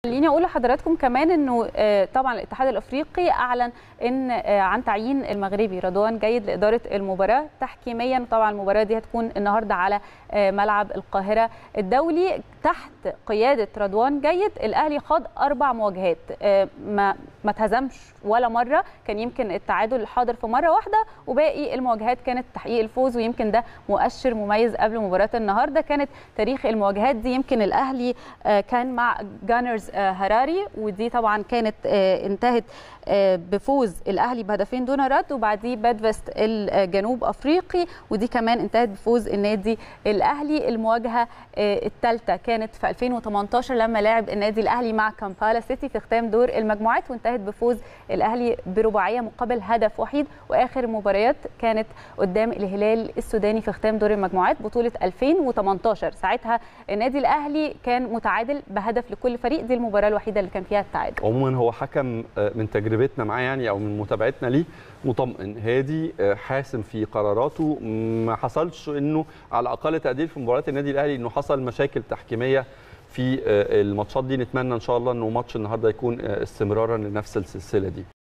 خليني اقول لحضراتكم كمان انه آه، طبعا الاتحاد الافريقي اعلن ان آه، عن تعيين المغربي رضوان جيد لاداره المباراه تحكيميا طبعا المباراه دي هتكون النهارده على آه، ملعب القاهره الدولي تحت قياده رضوان جيد الاهلي خاض اربع مواجهات آه، ما ما اتهزمش ولا مره كان يمكن التعادل حاضر في مره واحده وباقي المواجهات كانت تحقيق الفوز ويمكن ده مؤشر مميز قبل مباراه النهارده كانت تاريخ المواجهات دي يمكن الاهلي آه، كان مع جانرز آه، هراري ودي طبعا كانت آه، انتهت آه، بفوز الاهلي بهدفين دون رد وبعديه بادفست الجنوب افريقي ودي كمان انتهت بفوز النادي الاهلي المواجهه الثالثه كانت في 2018 لما لعب النادي الاهلي مع كامبالا سيتي في ختام دور المجموعات وانتهت بفوز الاهلي برباعيه مقابل هدف وحيد واخر مباريات كانت قدام الهلال السوداني في ختام دور المجموعات بطوله 2018 ساعتها النادي الاهلي كان متعادل بهدف لكل فريق دي المباراه الوحيده اللي كان فيها التعادل عموما هو حكم آه، من تجربتنا معاه يعني او من متابعتنا ليه مطمئن هادي آه، حاسم في قراراته ما حصلش انه على اقل تقدير في مباريات النادي الاهلي انه حصل مشاكل تحكيميه في آه، الماتشات دي نتمنى ان شاء الله انه ماتش النهارده يكون آه، استمرارا لنفس السلسله دي